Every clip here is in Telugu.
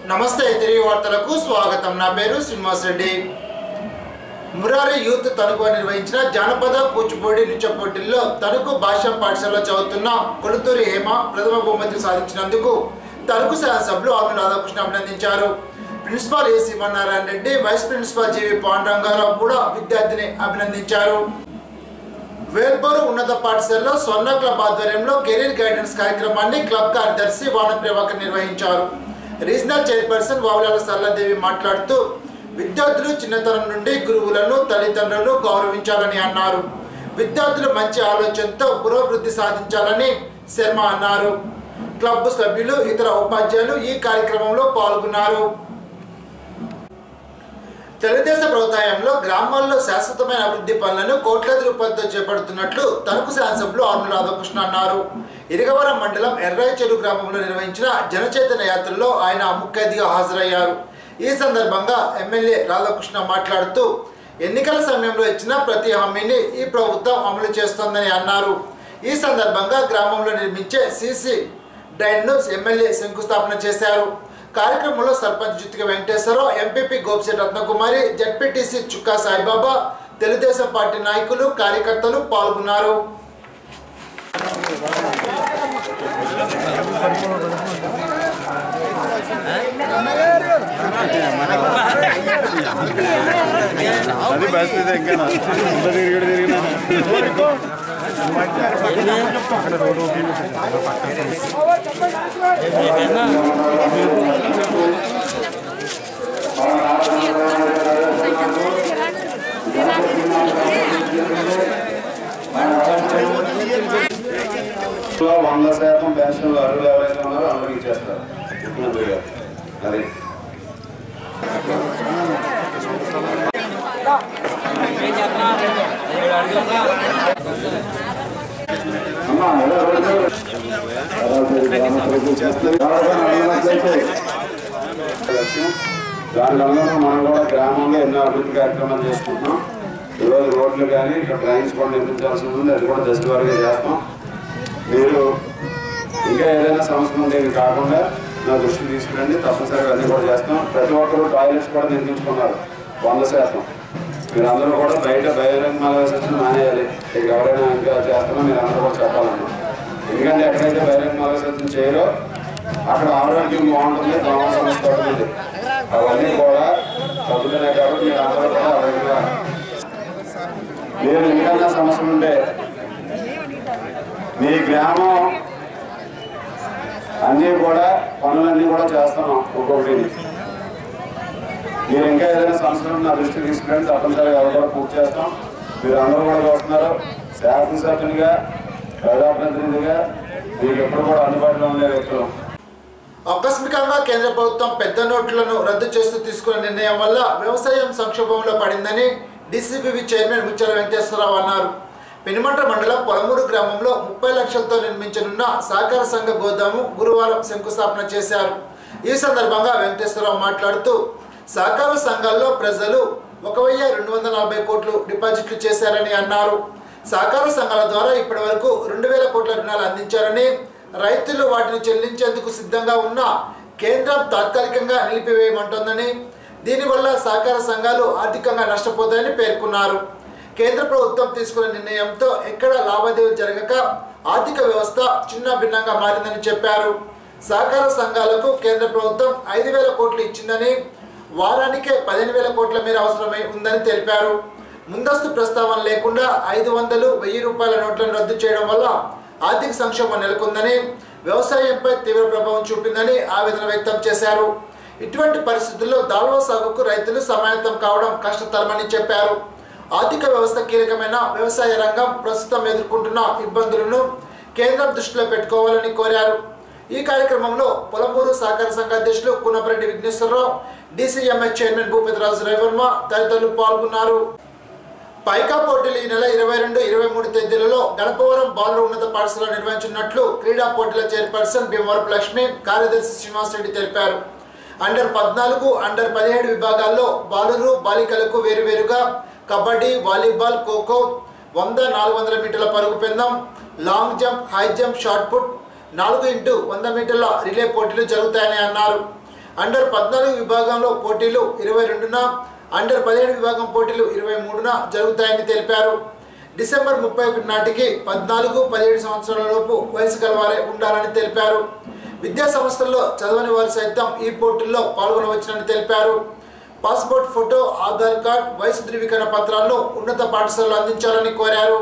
నమస్తే తిరిగి వార్తలకు స్వాగతం నా పేరు శ్రీనివాస్ రెడ్డి మురారి యూత్ తణుకు నిర్వహించిన జానపద కూచిపూడి నృత్య పోటీల్లో తణుకు భాషా పాఠశాలలో చదువుతున్న కొలుతూరి హేమ ప్రథమ బహుమతి సాధించినందుకు తణుకు శాసనసభ్యులు ఆమె రాధాకృష్ణ అభినందించారు principal A Sivanarayana Reddy vice principal G V Pandurangarao కూడా విద్యార్థిని అభినందించారు వేల్పూరు ఉన్నత పాఠశాలలో స్వర్ణ క్లబ్ ఆధ్వర్యంలో కెరీర్ గైడెన్స్ కార్యక్రమాన్ని క్లబ్ కార్యదర్శి వాన ప్రభాకర్ నిర్వహించారు రీజనల్ చైర్పర్సన్ వావులాల సరళదేవి మాట్లాడుతూ విద్యార్థులు చిన్నతనం నుండి గురువులను తల్లిదండ్రులను గౌరవించాలని అన్నారు విద్యార్థులు మంచి ఆలోచనతో పురోభివృద్ధి సాధించాలని శర్మ అన్నారు క్లబ్ సభ్యులు ఇతర ఉపాధ్యాయులు ఈ కార్యక్రమంలో పాల్గొన్నారు తెలుగుదేశం ప్రభుత్వంలో గ్రామాల్లో శాశ్వతమైన అభివృద్ధి పనులను కోట్లాది రూపాయలతో చేపడుతున్నట్లు తణుకు శాసనసభ్యులు ఆర్మీ రాధాకృష్ణ అన్నారు ఇరగవరం మండలం ఎర్రాయి చెరువు గ్రామంలో నిర్వహించిన జనచైతన్య యాత్రలో ఆయన ముఖ్య అతిథిగా హాజరయ్యారు ఈ సందర్భంగా ఎమ్మెల్యే రాధాకృష్ణ మాట్లాడుతూ ఎన్నికల సమయంలో ఇచ్చిన ప్రతి హామీని ఈ ప్రభుత్వం అమలు చేస్తోందని అన్నారు ఈ సందర్భంగా గ్రామంలో నిర్మించే సీసీ డ్రైన్ను ఎమ్మెల్యే శంకుస్థాపన చేశారు కార్యక్రమంలో sarpanch Juthika Venkateswararao MPP Gopisetti Ratnakumari ZPTC Chukka Saibaba Telugu Desam party నాయకులు కార్యకర్తలు పాల్గొన్నారు అది బస్ ఇంకా తిరిగి తిరిగినా లో వంద శాతం పెన్షన్లు అర్హులు ఎవరైతే ఉన్నారో అందరికీ చేస్తారు ముఖ్యమంత్రి గారు అది అమ్మా, ఎలా రోజు? చేస్తారు. దాని అనుగుణంగా మనం కూడా గ్రామంలో ఎన్నో అభివృద్ధి కార్యక్రమాలు చేసుకుంటున్నాం ఈరోజు రోడ్లు కానీ ఇక్కడ డ్రైన్స్ కూడా నిర్మించాల్సి ఉంది అది కూడా దశ వారీగా చేస్తాం మీరు ఇంకా ఏదైనా సమస్య ఉంటే ఇవి కాకుండా నా దృష్టికి తీసుకురండి తప్పనిసరిగా అన్నీ కూడా చేస్తాం ప్రతి ఒక్కరు టాయిలెట్స్ కూడా నిర్మించుకున్నారు వంద శాతం మీరు అందరూ కూడా బయట బహిరంగ మలవేశం మానేయాలి ఇక ఎవరైనా ఇంకా చేస్తామో మీరు అందరూ కూడా చెప్పాలన్నా ఎందుకంటే ఎక్కడైతే బహిరంగ మలవేశం చేయరో అక్కడ ఆరోగ్యం బాగుంటుంది దోమ సమస్య తగ్గుతుంది అవన్నీ కూడా తగ్గుతున్నాయి కాబట్టి మీరు అందరూ కూడా ఆరోగ్యంగా మీరు ఇంకన్నా సమస్య ఉంటే మీ గ్రామం అన్నీ కూడా పనులన్నీ కూడా చేస్తున్నాం ఒక్కొక్కటి మీరు ఇంకా ఏదైనా సంవత్సరం నా దృష్టికి తీసుకురండి తప్పనిసరిగా అవి కూడా పూర్తి చేస్తాం మీరు అందరూ కూడా చూస్తున్నారు శాసనసభ్యునిగా ప్రజాప్రతినిధిగా మీకు ఎప్పుడు కూడా అందుబాటులో ఉండే వ్యక్తులు ఆకస్మికంగా కేంద్ర ప్రభుత్వం పెద్ద నోట్లను రద్దు చేస్తూ తీసుకున్న నిర్ణయం వల్ల వ్యవసాయం సంక్షోభంలో పడిందని డీసీబీబీ చైర్మన్ ముచ్చల వెంకటేశ్వరరావు అన్నారు పెనుమంట మండలం పొలమూరు గ్రామంలో ముప్పై లక్షలతో నిర్మించనున్న సహకార సంఘ గోదాము గురువారం శంకుస్థాపన చేశారు ఈ సందర్భంగా వెంకటేశ్వరరావు మాట్లాడుతూ సహకార సంఘాల్లో ప్రజలు ఒక వెయ్యి రెండు వందల నలభై కోట్లు డిపాజిట్లు చేశారని అన్నారు సహకార సంఘాల ద్వారా ఇప్పటి వరకు రెండు వేల కోట్ల రుణాలు అందించారని రైతులు వాటిని చెల్లించేందుకు సిద్ధంగా ఉన్న కేంద్రం తాత్కాలికంగా నిలిపివేయమంటోందని దీనివల్ల సహకార సంఘాలు ఆర్థికంగా నష్టపోతాయని పేర్కొన్నారు కేంద్ర ప్రభుత్వం తీసుకున్న నిర్ణయంతో ఎక్కడ లావాదేవీలు జరగక ఆర్థిక వ్యవస్థ చిన్న భిన్నంగా మారిందని చెప్పారు సహకార సంఘాలకు కేంద్ర ప్రభుత్వం ఐదు వేల కోట్లు ఇచ్చిందని వారానికే పదిహేను వేల కోట్ల మేర అవసరమై ఉందని తెలిపారు ముందస్తు ప్రస్తావన లేకుండా ఐదు వందలు వెయ్యి రూపాయల నోట్లను రద్దు చేయడం వల్ల ఆర్థిక సంక్షోభం నెలకొందని వ్యవసాయంపై తీవ్ర ప్రభావం చూపిందని ఆవేదన వ్యక్తం చేశారు ఇటువంటి పరిస్థితుల్లో దాల్వా సాగుకు రైతులు సమాయత్తం కావడం కష్టతరమని చెప్పారు ఆర్థిక వ్యవస్థ కీలకమైన వ్యవసాయ రంగం ప్రస్తుతం ఎదుర్కొంటున్న ఇబ్బందులను కేంద్రం దృష్టిలో పెట్టుకోవాలని కోరారు ఈ కార్యక్రమంలో పొలమూరు సహకార సంఘ అధ్యక్షులు కునపరెడ్డి విఘ్నేశ్వరరావు డీసీఎంఎస్ చైర్మన్ భూపతిరాజు రవివర్మ తదితరులు పాల్గొన్నారు పైకా పోటీలు ఈ నెల ఇరవై రెండు ఇరవై మూడు తేదీలలో గణపవరం బాలుర ఉన్నత పాఠశాల నిర్వహించినట్లు క్రీడా పోటీల చైర్పర్సన్ భీమవరపు లక్ష్మి కార్యదర్శి శ్రీనివాసరెడ్డి తెలిపారు అండర్ పద్నాలుగు అండర్ పదిహేడు విభాగాల్లో బాలురు బాలికలకు వేరువేరుగా కబడ్డీ వాలీబాల్ ఖోఖో వంద నాలుగు వందల మీటర్ల పరుగు పందెం long jump high jump shot put నాలుగు ఇంటూ వంద మీటర్ల రిలే పోటీలు జరుగుతాయని అన్నారు అండర్ పద్నాలుగు విభాగంలో పోటీలు ఇరవై రెండున అండర్ పదిహేడు విభాగం పోటీలు ఇరవై మూడున జరుగుతాయని తెలిపారు డిసెంబర్ ముప్పై ఒకటి నాటికి పద్నాలుగు పదిహేడు సంవత్సరాల లోపు వయసు గల వారే ఉండాలని తెలిపారు విద్యా సంస్థల్లో చదవని వారు సైతం ఈ పోటీల్లో పాల్గొనవచ్చునని తెలిపారు పాస్పోర్ట్ ఫోటో ఆధార్ కార్డ్ వయసు ధృవీకరణ పత్రాలను ఉన్నత పాఠశాలలో అందించాలని కోరారు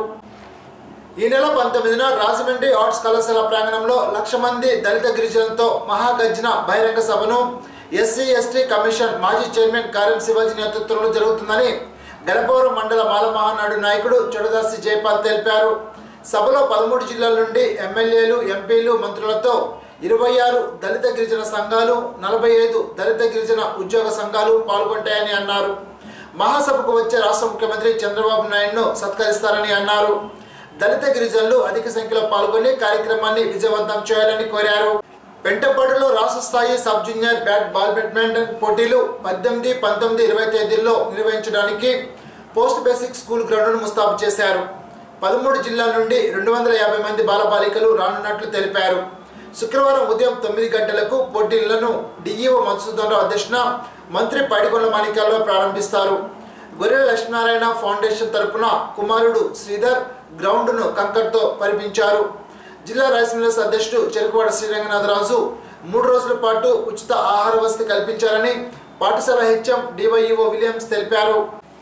ఈ నెల పంతొమ్మిదిన రాజమండ్రి ఆర్ట్స్ కళాశాల ప్రాంగణంలో లక్ష మంది దళిత గిరిజనులతో మహాగర్జన బహిరంగ సభను ఎస్సీ ఎస్టీ కమిషన్ మాజీ చైర్మన్ కార్యం శివాజీ నేతృత్వంలో జరుగుతుందని గణపవరం మండల మాల మహానాడు నాయకుడు చొడదాసి జైపాల్ తెలిపారు సభలో పదమూడు జిల్లాల నుండి ఎమ్మెల్యేలు ఎంపీలు మంత్రులతో ఇరవై ఆరు దళిత గిరిజన సంఘాలు నలభై ఐదు దళిత గిరిజన ఉద్యోగ సంఘాలు పాల్గొంటాయని అన్నారు మహాసభకు వచ్చే రాష్ట్ర ముఖ్యమంత్రి చంద్రబాబు నాయుడును సత్కరిస్తారని అన్నారు దళిత గిరిజనులు అధిక సంఖ్యలో పాల్గొని కార్యక్రమాన్ని విజయవంతం చేయాలని కోరారు పెంటపాడులో రాష్ట్ర స్థాయి sub junior bat ball badminton పోటీలు పద్దెనిమిది పంతొమ్మిది ఇరవై తేదీల్లో నిర్వహించడానికి పోస్ట్ బేసిక్ స్కూల్ గ్రౌండ్ను ముస్తాబు చేశారు పదమూడు జిల్లాల నుండి రెండు వందల యాభై మంది బాలబాలికలు రానున్నట్లు తెలిపారు శుక్రవారం ఉదయం తొమ్మిది గంటలకు పోటీలను డిఈఓ మధుసూదన్ రావు అధ్యక్షన మంత్రి పైడికొండ మాణిక్యాలలో ప్రారంభిస్తారు గొర్రెల లక్ష్మీనారాయణ ఫౌండేషన్ తరపున కుమారుడు శ్రీధర్ గ్రౌండ్ను కంకర్తో పరిపించారు జిల్లా రైస్ మిల్లర్స్ అధ్యక్షుడు చెరుకువాడ శ్రీరంగనాథరాజు మూడు రోజుల పాటు ఉచిత ఆహార వసతి కల్పించారని పాఠశాల హెచ్ఎం డివైఈఓ విలియమ్స్ తెలిపారు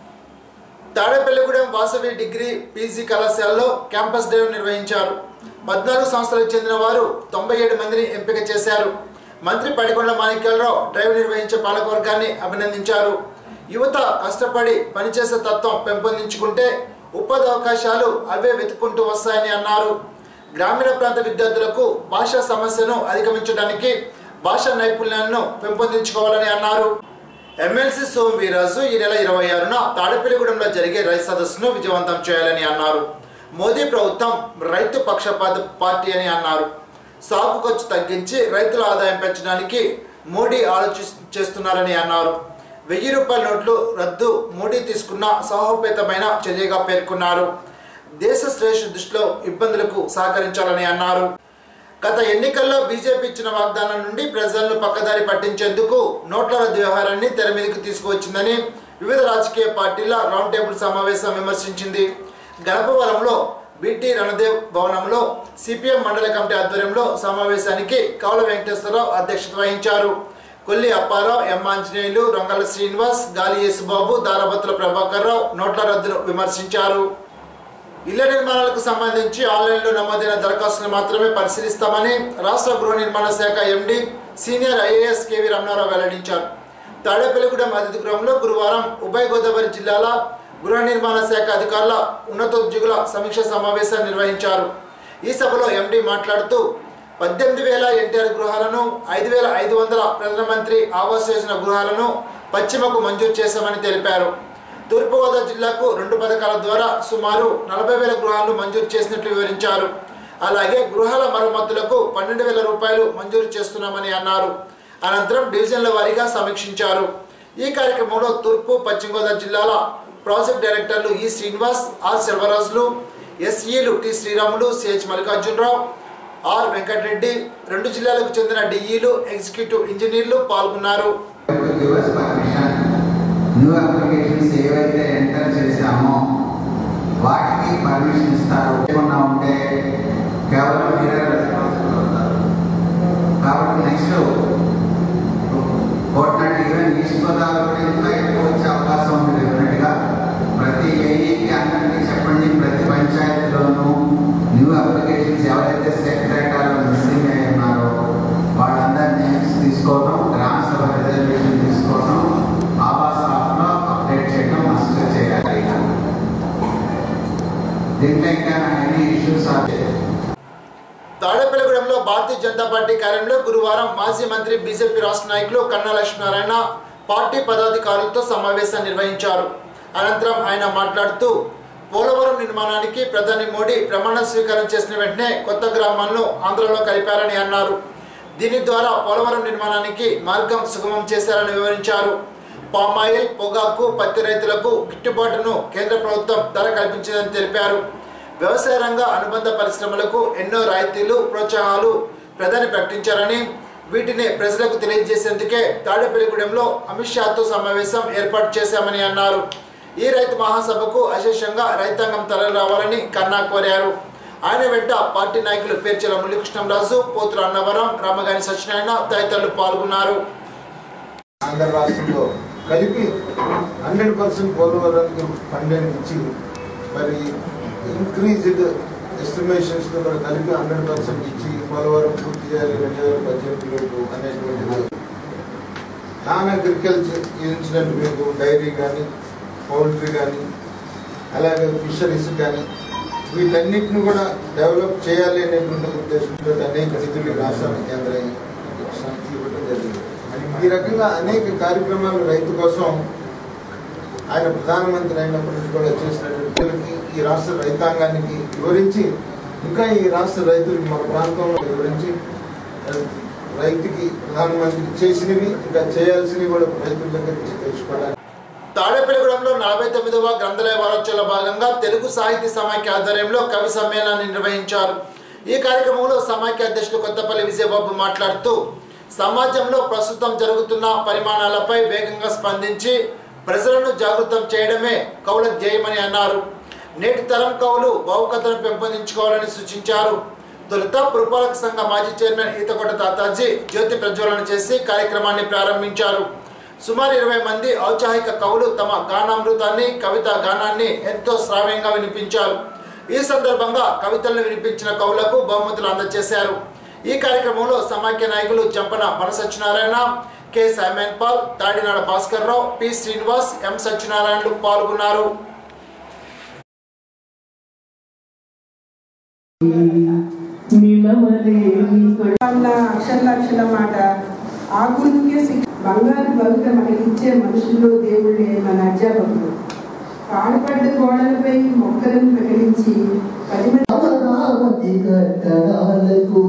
తాడేపల్లిగూడెం వాసవి డిగ్రీ పీజీ కళాశాలలో క్యాంపస్ డే నిర్వహించారు పద్నాలుగు సంవత్సరాలకు చెందిన వారు తొంభై ఏడు మందిని ఎంపిక చేశారు మంత్రి పడికొండ మాణిక్యాలరావు డ్రైవ్ నిర్వహించే పాలకవర్గాన్ని అభినందించారు యువత కష్టపడి పనిచేసే తత్వం పెంపొందించుకుంటే ఉపాధి అవకాశాలు అవే వెతుక్కుంటూ వస్తాయని అన్నారు గ్రామీణ ప్రాంత విద్యార్థులకు భాషా సమస్యను అధిగమించడానికి భాషా నైపుణ్యాలను పెంపొందించుకోవాలని అన్నారు ఎమ్మెల్సీ సోమ్ వీరాజు ఈ నెల ఇరవై ఆరున తాడేపల్లిగూడెంలో జరిగే రైతు సదస్సును విజయవంతం చేయాలని అన్నారు మోదీ ప్రభుత్వం రైతు పక్షపాత పార్టీ అని అన్నారు సాగు ఖర్చు తగ్గించి రైతుల ఆదాయం పెంచడానికి మోడీ ఆలోచి చేస్తున్నారని అన్నారు వెయ్యి రూపాయల నోట్లు రద్దు మోడీ తీసుకున్న సాహోపేతమైన చర్యగా పేర్కొన్నారు దేశ శ్రేష్ఠ దృష్టిలో ఇబ్బందులకు సహకరించాలని అన్నారు గత ఎన్నికల్లో బీజేపీ ఇచ్చిన వాగ్దానం నుండి ప్రజలను పక్కదారి పట్టించేందుకు నోట్ల రద్దు వ్యవహారాన్ని తెర మీదకు తీసుకువచ్చిందని వివిధ రాజకీయ పార్టీల రౌండ్ టేబుల్ సమావేశం విమర్శించింది గణపవరంలో బీటీ రణదేవ్ భవనంలో సిపిఎం మండల కమిటీ ఆధ్వర్యంలో సమావేశానికి కౌల వెంకటేశ్వరరావు అధ్యక్షత వహించారు కొల్లి అప్పారావు ఎం ఆంజనేయులు రంగల శ్రీనివాస్ గాలి యేసుబాబు దారభత్ర ప్రభాకర్ రావు నోట్ల రద్దును విమర్శించారు ఇళ్ల నిర్మాణాలకు సంబంధించి ఆన్లైన్లో నమోదైన దరఖాస్తులు మాత్రమే పరిశీలిస్తామని రాష్ట్ర గృహ నిర్మాణ శాఖ MD senior IAS KV Ramanarao వెల్లడించారు తాడేపల్లిగూడెం అతిథి గృహంలో గురువారం ఉభయ గోదావరి జిల్లాల గృహ నిర్మాణ శాఖ అధికారుల ఉన్నతోద్యోగుల సమీక్ష సమావేశాన్ని నిర్వహించారు ఈ సభలో ఎండి మాట్లాడుతూ పద్దెనిమిది వేల ఎన్టీఆర్ గృహాలను ఐదు వేల ఐదు వందల ప్రధానమంత్రి ఆవాస్ యోజన గృహాలను పశ్చిమకు మంజూరు చేశామని తెలిపారు తూర్పుగోదావరి జిల్లాకు రెండు పథకాల ద్వారా సుమారు నలభై వేల గృహాలు మంజూరు చేసినట్లు వివరించారు అలాగే గృహాల మరమ్మతులకు పన్నెండు వేల రూపాయలు మంజూరు చేస్తున్నామని అన్నారు అనంతరం డివిజన్ల వారీగా సమీక్షించారు ఈ కార్యక్రమంలో తూర్పు పశ్చిమ గోదావరి జిల్లాల ప్రాజెక్ట్ డైరెక్టర్లు ఈ శ్రీనివాస్ ఆర్ సెల్వరాజులు ఎస్ఈలు T Sriramulu CH Mallikarjunarao R Venkatareddy రెండు జిల్లాలకు చెందిన డిఈలు ఎగ్జిక్యూటివ్ ఇంజనీర్లు పాల్గొన్నారు to give us permission. New applications ఏవైతే ఎంటర్ చేశామో వాటికి పర్మిషన్ ఇస్తారు లేకుండా ఉంటే కేవలం మీరే రెస్పాన్సిబుల్ అవుతారు కాబట్టి నెక్స్ట్ కోట్నాటి ఈవెన్ ఈస్ట్ గోదావరి ఇంకా ఎక్కువ వచ్చే అవకాశం ఉంది డెఫినెట్గా ప్రతి ఏఈకి అందరికీ చెప్పండి ప్రతి పంచాయతీలోనూ న్యూ అప్లికేషన్స్ ఎవరైతే సెక్రటరీలో మిస్సింగ్ అయి ఉన్నారో వాళ్ళందరి నేమ్స్ తీసుకోవడం గ్రామ సభ రిజర్వేషన్ తీసుకోవడం ఆవాస్ యాప్లో అప్డేట్ చేయడం మస్ట్ చేయాలి దీంట్లో ఇంకా ఎన్ని ఇష్యూస్ ఆర్ తాడేపల్లిగూడెంలో భారతీయ జనతా పార్టీ కార్యాలయంలో గురువారం మాజీ మంత్రి బీజేపీ రాష్ట్ర నాయకులు కన్నా లక్ష్మీనారాయణ పార్టీ పదాధికారులతో సమావేశం నిర్వహించారు అనంతరం ఆయన మాట్లాడుతూ పోలవరం నిర్మాణానికి ప్రధాని మోడీ ప్రమాణ స్వీకారం చేసిన వెంటనే కొత్త గ్రామాలను ఆంధ్రలో కలిపారని అన్నారు దీని ద్వారా పోలవరం నిర్మాణానికి మార్గం సుగమం చేశారని వివరించారు పామాయిల్ పొగాకు పత్తి రైతులకు గిట్టుబాటును కేంద్ర ప్రభుత్వం ధర కల్పించిందని తెలిపారు వ్యవసాయ రంగ అనుబంధ పరిశ్రమలకు ఎన్నో రాయితీలు ప్రోత్సాహాలు ప్రధాని ప్రకటించారని వీటిని ప్రజలకు తెలియజేసేందుకే తాడేపల్లిగూడెంలో అమిత్ షాతో సమావేశం ఏర్పాటు చేశామని అన్నారు ఈ రైతు మహాసభకు అశేషంగా రైతాంగం తరలి రావాలని కన్నా కోరారు ఆయన వెంట పార్టీ నాయకులు పేర్చెల మురళీకృష్ణంరాజు పోతుల అన్నవరం రామగాని సత్యనారాయణ తదితరులు పాల్గొన్నారు ఆంధ్ర రాష్ట్రంలో కలిపి హండ్రెడ్ పర్సెంట్ పోలవరానికి ఫండింగ్ ఇచ్చి మరి ఇంక్రీజ్డ్ ఎస్టిమేషన్స్ మరి కలిపి హండ్రెడ్ పర్సెంట్ ఇచ్చి పోలవరం పూర్తి చేయాలి రెండు వేల పద్దెనిమిదిలోపు అనేటువంటిది నాన్ అగ్రికల్చర్ ఇన్సిడెంట్ మీకు డైరీ కానీ పౌల్ట్రీ కానీ అలాగే ఫిషరీస్ కానీ వీటన్నిటిని కూడా డెవలప్ చేయాలి అనేటువంటి ఉద్దేశంతో అనేక నిధులు రాష్ట్రానికి కేంద్ర సంస్థలు ఇవ్వడం జరిగింది ఈ రకంగా అనేక కార్యక్రమాలు రైతు కోసం ఆయన ప్రధానమంత్రి అయినప్పటి నుంచి కూడా చేసినటువంటి ఈ రాష్ట్ర రైతాంగానికి వివరించి ఇంకా ఈ రాష్ట్ర రైతులకు మన ప్రాంతంలో వివరించి రైతుకి ప్రధానమంత్రి చేసినవి ఇంకా చేయాల్సినవి కూడా రైతుల దగ్గర నుంచి తెలుసుకోవడానికి తాడేపల్లిగూడెంలో నలభై తొమ్మిదవ గ్రంథాలయ వారోత్సవాల భాగంగా తెలుగు సాహితీ సమాఖ్య ఆధ్వర్యంలో కవి సమ్మేళనాన్ని నిర్వహించారు ఈ కార్యక్రమంలో సమాఖ్య అధ్యక్షులు కొత్తపల్లి విజయబాబు మాట్లాడుతూ సమాజంలో ప్రస్తుతం జరుగుతున్న పరిమాణాలపై వేగంగా స్పందించి ప్రజలను జాగృతం చేయడమే కవుల ధ్యేయమని అన్నారు నేటి తరం కవులు భావుకథను పెంపొందించుకోవాలని సూచించారు తొలుత పురపాలక సంఘ మాజీ చైర్మన్ ఈతకొండ తాతాజీ జ్యోతి ప్రజ్వలన చేసి కార్యక్రమాన్ని ప్రారంభించారు సుమారు ఇరవై మంది ఔత్సాహిక కవులు తమ గానామృతాన్ని కవిత గానాన్ని ఎంతో శ్రావ్యంగా వినిపించారు ఈ సందర్భంగా కవితలను వినిపించిన కవులకు బహుమతులు అందజేశారు ఈ కార్యక్రమంలో సమాఖ్య నాయకులు చంపన వన Satyanarayana K Simon Paul Tadinada Bhaskar Rao P Srinivas M సత్యనారాయణలు పాల్గొన్నారు అన్న అక్షరాక్షల మాట ఆ గురువుకే శిక్ష బంగారు భవిత మనకిచ్చే మనుషుల్లో దేవుడే మన అధ్యాపకుడు పాడుపడ్డ గోడలపై మొక్కలను ప్రకటించి పది మంది అమరావతి కట్టడాలకు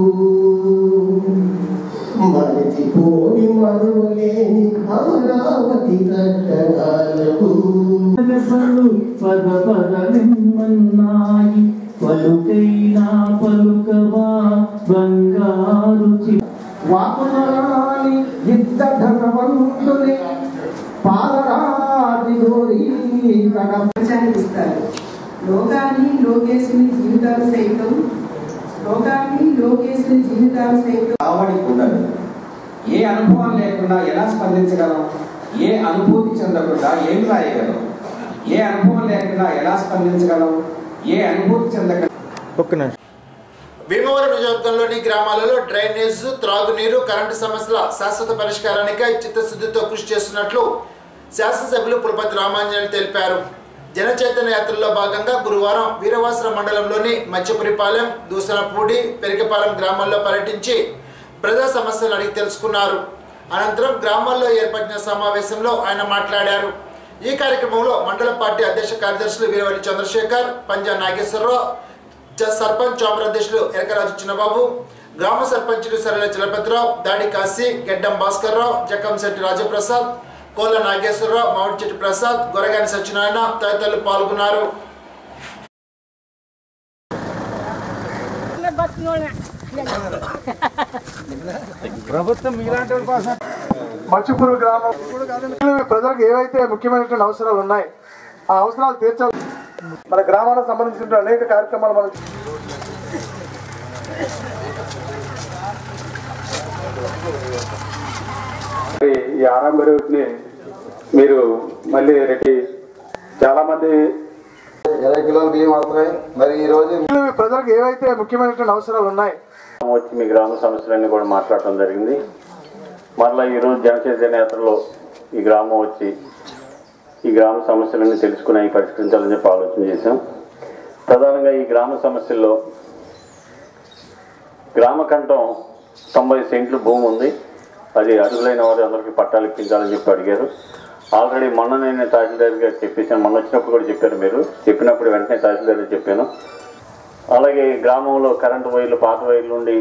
మరచిపోని మరువలేని అమరావతి కట్టడాలకు పలు పద పద నిమ్మన్నాయి పలుకైనా పలుకవా బంగారు చి వాకునరాని యుద్ధ ధనవంతుని పాలరాజి గోరీ కడ ప్రచారం ఇస్తారు లోకాన్ని లోకేశుని జీవితాలు సైతం లోకాన్ని లోకేశుని జీవితాలు సైతం ఆవడి ఉండదు ఏ అనుభవం లేకుండా ఎలా స్పందించగలం ఏ అనుభూతి చెందకుండా ఏం రాయగలం ఏ అనుభవం లేకుండా ఎలా స్పందించగలం ఏ అనుభూతి చెందగలం భీమవరం నియోజకవర్గంలోని గ్రామాలలో డ్రైనేజ్ త్రాగునీరు కరెంటు సమస్యల శాశ్వత పరిష్కారానికై చిత్తశుద్ధితో కృషి చేస్తున్నట్లు శాసనసభ్యులు పులపతి రామాంజనేయులు తెలిపారు జన చైతన్య యాత్రలో భాగంగా గురువారం వీరవాసర మండలంలోని మత్స్యపురిపాలెం దూసనపూడి పెరికపాలెం గ్రామాల్లో పర్యటించి ప్రజా సమస్యలను అడిగి తెలుసుకున్నారు అనంతరం గ్రామాల్లో ఏర్పడిన సమావేశంలో ఆయన మాట్లాడారు ఈ కార్యక్రమంలో మండల పార్టీ అధ్యక్ష కార్యదర్శులు వీరవల్లి చంద్రశేఖర్ పంజా నాగేశ్వరరావు జ- సర్పంచ్ చాంబర్ అధ్యక్షులు ఎరకరాజు చిన్నబాబు గ్రామ సర్పంచులు సరళ చలపతిరావు దాడి కాశీ గెడ్డం భాస్కర్ రావు జకంశెట్టి రాజప్రసాద్ కోల నాగేశ్వరరావు మామిడిచెట్టి ప్రసాద్ గొరగాని సత్యనారాయణ తదితరులు పాల్గొన్నారు మచ్చుపూరు గ్రామం ప్రజలకు ఏవైతే ముఖ్యమైనటువంటి అవసరాలు ఉన్నాయి ఆ అవసరాలు తీర్చాలి మన గ్రామాలకు సంబంధించిన అనేక కార్యక్రమాలు మనం ఈ ఆరంభ రూట్ని మీరు మళ్ళీ రెడ్డి చాలా మంది ఇరవై కిలోల బియ్యం అవుతున్నాయి మరి ఈ రోజు ప్రజలకు ఏవైతే ముఖ్యమైనటువంటి అవసరాలు ఉన్నాయి వచ్చి మీ గ్రామ సమస్యలన్నీ కూడా మాట్లాడటం జరిగింది మరలా ఈరోజు జనచైతన్య యాత్రలో ఈ గ్రామం వచ్చి ఈ గ్రామ సమస్యలన్నీ తెలుసుకుని అవి పరిష్కరించాలని చెప్పి ఆలోచన చేశాం ప్రధానంగా ఈ గ్రామ సమస్యల్లో గ్రామ కంఠం తొంభై సెంట్లు భూమి ఉంది అది అడుగులైన వారు అందరికీ పట్టాలు ఇప్పించాలని చెప్పి అడిగారు ఆల్రెడీ మొన్న నేను తహసీల్దార్ గారు చెప్పేసాను మొన్న వచ్చినప్పుడు కూడా చెప్పారు మీరు చెప్పినప్పుడు వెంటనే తహసీల్దార్ గారికి చెప్పాను అలాగే గ్రామంలో కరెంటు వైర్లు పాత వైర్లు ఉండి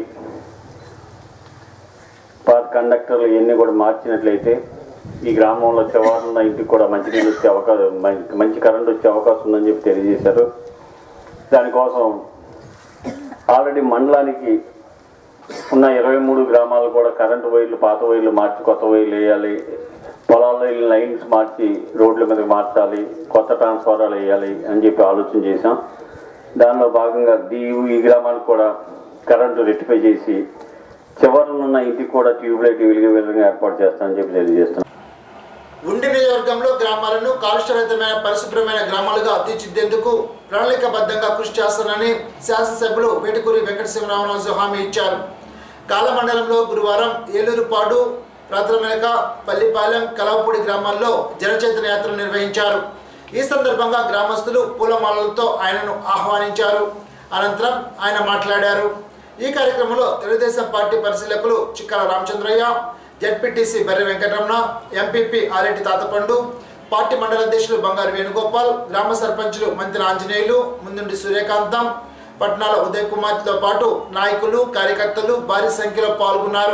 పాత కండక్టర్లు ఇవన్నీ కూడా మార్చినట్లయితే ఈ గ్రామంలో చివరిన ఇంటికి కూడా మంచినీళ్ళు వచ్చే అవకాశం మం- మంచి కరెంట్ వచ్చే అవకాశం ఉందని చెప్పి తెలియజేశారు దానికోసం ఆల్రెడీ మండలానికి ఉన్న ఇరవై మూడు గ్రామాలు కూడా కరెంటు వైర్లు పాత వైర్లు మార్చి కొత్త వైర్లు వేయాలి పొలాల్లో వెళ్ళిన లైన్స్ మార్చి రోడ్ల మీదకి మార్చాలి కొత్త ట్రాన్స్ఫారాలు వేయాలి అని చెప్పి ఆలోచన చేశాం దానిలో భాగంగా ఈ ఈ గ్రామానికి కూడా కరెంటు రెక్టిఫై చేసి చివరనున్న ఇంటికి కూడా ట్యూబ్ లైట్ వెలిగే విధంగా ఏర్పాటు చేస్తానని చెప్పి తెలియజేస్తున్నాం ఉండి నియోజకవర్గంలో గ్రామాలను కాలుష్యరహితమైన పరిశుభ్రమైన గ్రామాలుగా తీర్చిదిద్దేందుకు ప్రణాళికాబద్ధంగా కృషి చేస్తానని శాసనసభ్యులు వేటుకూరి వెంకటశివరామరాజు హామీ ఇచ్చారు కాలమండలంలో గురువారం ఏలూరుపాడు ప్రాథమిక పల్లిపాలెం కలవపూడి గ్రామాల్లో జనచైతన్య యాత్ర నిర్వహించారు ఈ సందర్భంగా గ్రామస్తులు పూలమాలలతో ఆయనను ఆహ్వానించారు అనంతరం ఆయన మాట్లాడారు ఈ కార్యక్రమంలో తెలుగుదేశం పార్టీ పరిశీలకులు చిక్కల Ramachandraiah ZPTC Barre Venkataramana MPP Areddy Tatapandu party మండల అధ్యక్షులు బంగారు వేణుగోపాల్ గ్రామ సర్పంచులు మంత్రి ఆంజనేయులు ముందుండి సూర్యకాంతం పట్నాల ఉదయ్ కుమార్తో పాటు నాయకులు కార్యకర్తలు భారీ సంఖ్యలో పాల్గొన్నారు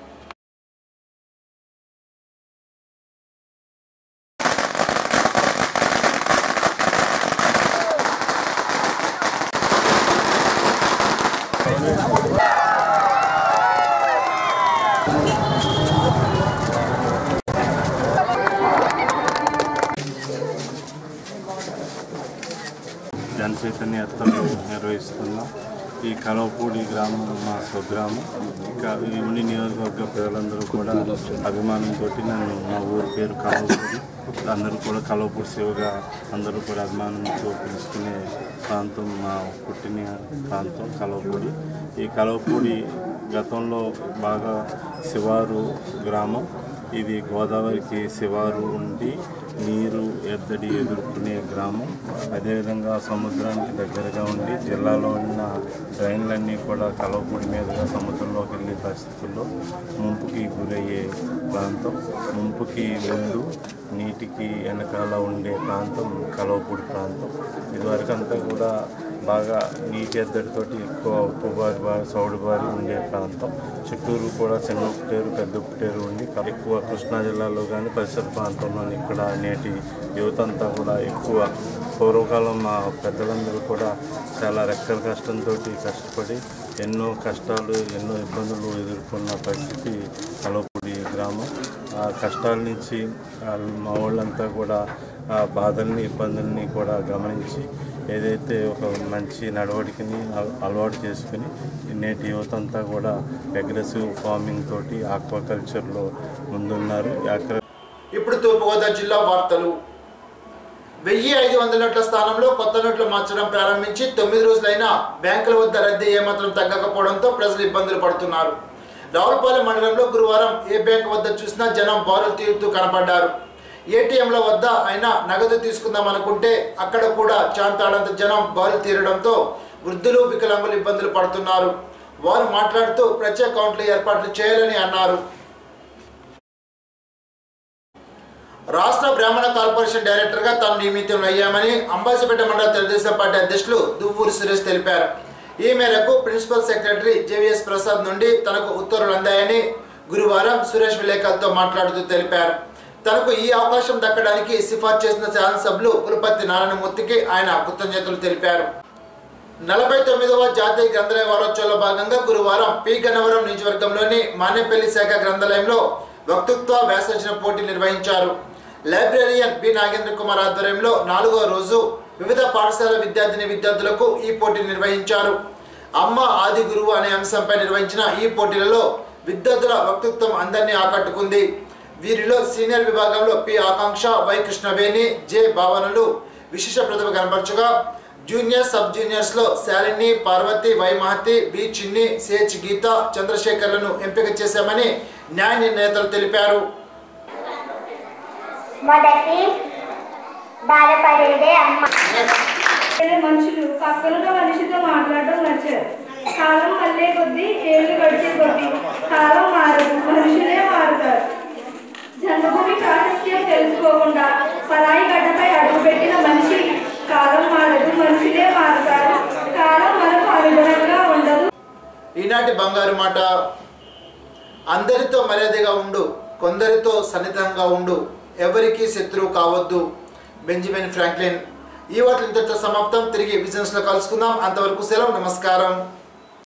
జన చైతన్య యాత్రలు నిర్వహిస్తున్నాం ఈ కలవపూడి గ్రామం మా స్వగ్రామం ఇక ఈ ఉండి నియోజకవర్గ ప్రజలందరూ కూడా అభిమానంతో నన్ను మా ఊరి పేరు కలవపూడి అందరూ కూడా కలవపూడి శివగా అందరూ కూడా అభిమానంతో పిలుచుకునే ప్రాంతం మా పుట్టిన ప్రాంతం కలవపూడి ఈ కలవపూడి గతంలో బాగా శివారు గ్రామం ఇది గోదావరికి శివారు ఉండి నీరు ఎద్దడి ఎదుర్కొనే గ్రామం అదేవిధంగా సముద్రానికి దగ్గరగా ఉండి జిల్లాలో ఉన్న డ్రైన్లన్నీ కూడా కలవపూడి మీదుగా సముద్రంలోకి వెళ్ళే పరిస్థితుల్లో ముంపుకి గురయ్యే ప్రాంతం ముంపుకి ముందు నీటికి వెనకాల ఉండే ప్రాంతం కలవపూడి ప్రాంతం ఇదివరకు అంతా కూడా బాగా నీటి ఎద్దడితోటి ఎక్కువ ఉప్పుబారి బారి సౌడు బారి ఉండే ప్రాంతం చుట్టూరు కూడా చిన్న ఉప్పుటేరు పెద్ద ఉప్పుటేరు ఉండి ఎక్కువ కృష్ణా జిల్లాలో కానీ పరిసర ప్రాంతంలో ఇక్కడ నేటి యువత అంతా కూడా ఎక్కువ పూర్వకాలం మా పెద్దలందరూ కూడా చాలా రెక్కల కష్టంతో కష్టపడి ఎన్నో కష్టాలు ఎన్నో ఇబ్బందులు ఎదుర్కొన్న పరిస్థితి కలవపూడి గ్రామం ఆ కష్టాల నుంచి వాళ్ళు మా వాళ్ళంతా కూడా ఆ బాధల్ని ఇబ్బందుల్ని కూడా గమనించి ఏదైతే ఒక మంచి నడవడికని అల- అలవాటు చేసుకుని నేటి యువత అంతా కూడా అగ్రెసివ్ ఫార్మింగ్ తోటి ఆక్వాకల్చర్లో ముందున్నారు యాక్ర ఇప్పుడు తూర్పుగోదావరి జిల్లా వార్తలు వెయ్యి ఐదు వందల నోట్ల స్థానంలో కొత్త నోట్లు మార్చడం ప్రారంభించి తొమ్మిది రోజులైనా బ్యాంకుల వద్ద రద్దీ ఏమాత్రం తగ్గకపోవడంతో ప్రజలు ఇబ్బందులు పడుతున్నారు రావులపాలెం మండలంలో గురువారం ఏ బ్యాంకు వద్ద చూసినా జనం బారులు తీరుతూ కనపడ్డారు ఏటీఎంల వద్ద అయినా నగదు తీసుకుందాం అనుకుంటే అక్కడ కూడా చాంతాడంత జనం బారులు తీరడంతో వృద్ధులు వికలాంగులు ఇబ్బందులు పడుతున్నారు వారు మాట్లాడుతూ ప్రత్యేక కౌంట్లు ఏర్పాట్లు చేయాలని అన్నారు రాష్ట్ర బ్రాహ్మణ కార్పొరేషన్ డైరెక్టర్గా తాను నియమితం అయ్యామని అంబాజీపేట మండల తెలుగుదేశం పార్టీ అధ్యక్షులు దువ్వూరు సురేష్ తెలిపారు ఈ మేరకు ప్రిన్సిపల్ సెక్రటరీ జేవిఎస్ ప్రసాద్ నుండి తనకు ఉత్తర్వులు అందాయని గురువారం సురేష్ విలేకరులతో మాట్లాడుతూ తెలిపారు తనకు ఈ అవకాశం దక్కడానికి సిఫార్సు చేసిన శాసనసభ్యులు పులపర్తి నారాయణమూర్తికి ఆయన కృతజ్ఞతలు తెలిపారు నలభై తొమ్మిదవ జాతీయ గ్రంథాలయ వారోత్సవంలో భాగంగా గురువారం పి గన్నవరం నియోజకవర్గంలోని మానేపల్లి శాఖ గ్రంథాలయంలో వక్తృత్వ వ్యాసరచన పోటీ నిర్వహించారు లైబ్రేరియన్ బి నాగేంద్ర కుమార్ ఆధ్వర్యంలో నాలుగో రోజు వివిధ పాఠశాల విద్యార్థిని విద్యార్థులకు ఈ పోటీ నిర్వహించారు అమ్మ ఆది గురువు అనే అంశంపై నిర్వహించిన ఈ పోటీలలో విద్యార్థుల వక్తృత్వం అందరినీ ఆకట్టుకుంది వీరిలో సీనియర్ విభాగంలో P Akanksha Y Krishnaveni J భావనలు విశేష ప్రతిభ కనపరచగా జూనియర్ సబ్ జూనియర్స్ లో Shalini Parvathi Y Mahathi B Chinni CH Geetha చంద్రశేఖర్లను ఎంపిక చేశామని న్యాయ నిర్ణేతలు తెలిపారు మొదటి బాధపడేదే అమ్మ మనుషులు పక్కనున్న మనిషితో మాట్లాడడం నచ్చారు కాలం మళ్ళీ కొద్దీ ఏళ్ళు గడిచే కొద్దీ కాలం మారదు మనుషులే మారుతారు జన్మభూమి ప్రాశస్త్యం తెలుసుకోకుండా పరాయి గడ్డపై అడుగుపెట్టిన మనిషి కాలం మారదు మనుషులే మారుతారు కాలం మనకు అనుగుణంగా ఉండదు ఈనాటి బంగారు మాట అందరితో మర్యాదగా ఉండు కొందరితో సన్నిహితంగా ఉండు ఎవరికి శత్రువు కావద్దు బెంజమిన్ ఫ్రాంక్లిన్ ఈ వాటి ఇంతటితో సమాప్తం తిరిగి బిజినెస్లో కలుసుకుందాం అంతవరకు సెలవు నమస్కారం